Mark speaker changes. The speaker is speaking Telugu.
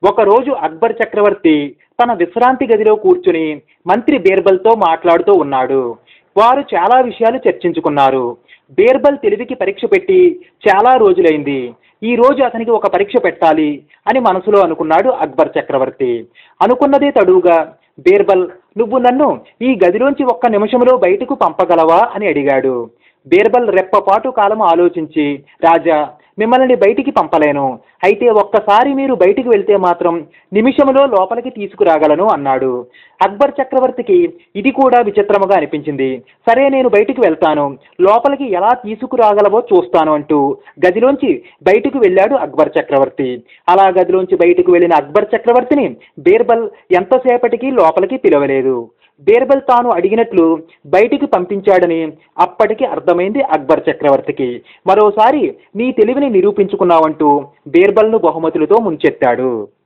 Speaker 1: ఒకరోజు అక్బర్ చక్రవర్తి తన విశ్రాంతి గదిలో కూర్చుని మంత్రి బీర్బల్తో మాట్లాడుతూ ఉన్నాడు వారు చాలా విషయాలు చర్చించుకున్నారు బీర్బల్ తెలివికి పరీక్ష పెట్టి చాలా రోజులైంది ఈ రోజు అతనికి ఒక పరీక్ష పెట్టాలి అని మనసులో అనుకున్నాడు అక్బర్ చక్రవర్తి అనుకున్నదే తడువుగా బీర్బల్ నువ్వు నన్ను ఈ గదిలోంచి ఒక్క నిమిషంలో బయటకు పంపగలవా అని అడిగాడు బీర్బల్ రెప్పపాటు కాలం ఆలోచించి రాజా మిమ్మల్ని బయటికి పంపలేను అయితే ఒక్కసారి మీరు బయటికి వెళ్తే మాత్రం నిమిషంలో లోపలికి తీసుకురాగలను అన్నాడు అక్బర్ చక్రవర్తికి ఇది కూడా విచిత్రముగా అనిపించింది సరే నేను బయటికి వెళ్తాను లోపలికి ఎలా తీసుకురాగలవో చూస్తాను అంటూ గదిలోంచి బయటకు వెళ్ళాడు అక్బర్ చక్రవర్తి అలా గదిలోంచి బయటకు వెళ్ళిన అక్బర్ చక్రవర్తిని బీర్బల్ ఎంతసేపటికి లోపలికి పిలవలేదు బీర్బల్ తాను అడిగినట్లు బయటికి పంపించాడని అప్పటికి అర్థమైంది అక్బర్ చక్రవర్తికి మరోసారి నీ తెలివిని నిరూపించుకున్నావంటూ బీర్బల్ను బహుమతులతో ముంచెత్తాడు